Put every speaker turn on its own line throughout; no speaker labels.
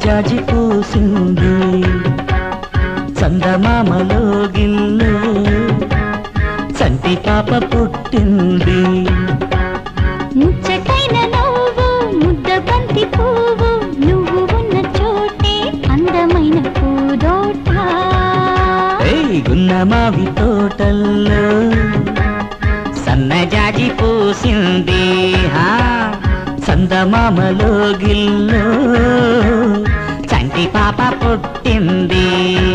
జాజి పూసింది చందమామలో గిల్లు చంటి పాప పుట్టింది
ముచ్చటైన నవ్వు ముద్ద బంతి పువ్వు నువ్వు ఉన్న చోటే అందమైన పూదోట
ఏయ్ గున్న మావి తోటల్లో సన్నజాజి పూసింది హా చందమామలో గిల్లు చంటి పాప పుట్టింది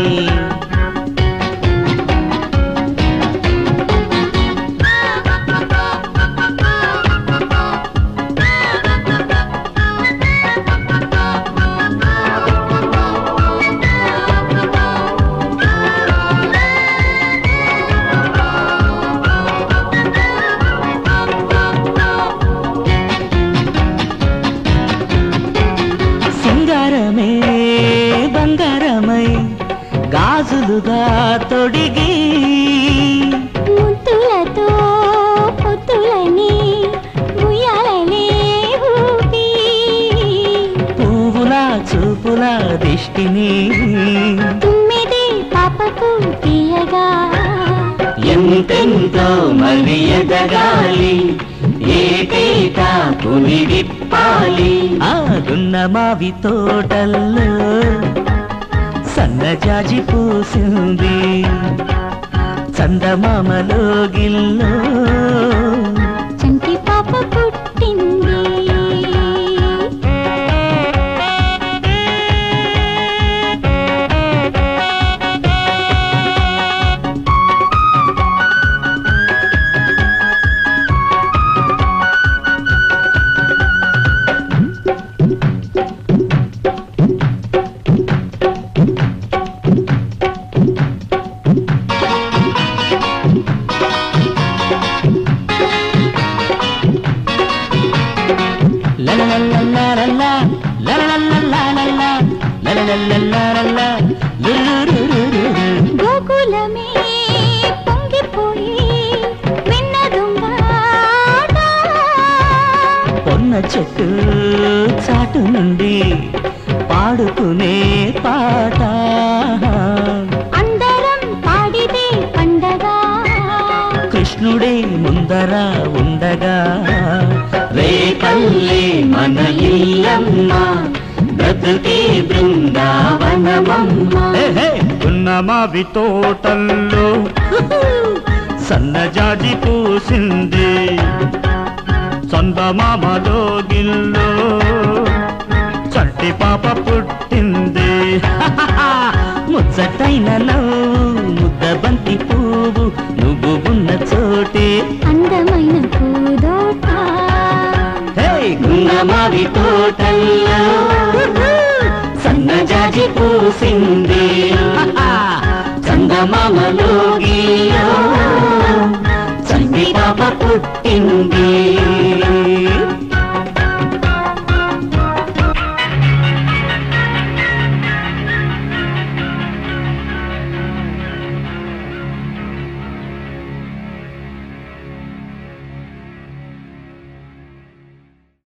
సింగారమే బంగారమై గాజులుగా తొడిగి
ముద్దులతో పొత్తులని ఉయ్యాలలే ఊపి
పువ్వుల చూపుల దిష్టిని
తుమ్మిది పాపకు తీయగా
ఎంతెంతో మరి ఎదగాలి ఏటేటా పులి విప్పాలి ఆగున్న మావి తోటల్లో సన్నజాజి పూసింది చందమామలో గిల్లో
చంటి పాప పుట్టింది
లలలలలలలా, లలలలలలలా, లలలలలలలా, లులులులులులు.
గోకులమే పొంగిపోయి విన్న దొంగాట
పొన్న చెట్టు చాటు నుండి పాడుకునే పాట
అందరం పాడితే పండగ
కృష్ణుడే ముందర ఉండగా రేపల్లే మన ఇల్లమ్మ బ్రతుకే బృందావనమమ్మ ఉన్న మావి తోటల్లో సన్నజాజి పూసింది చందమామలో గిల్లో చంటి పాప పుట్టింది ముచ్చటైన నవ్వు ముద్ద బంతి పువ్వు నువ్వు ఉన్న చోటే
అందమైన పూదోట
హే గున్నమావి తోటల్లో సన్నజాజి పూసింది చందమామలో గిల్లో చంటి పాప పుట్టింది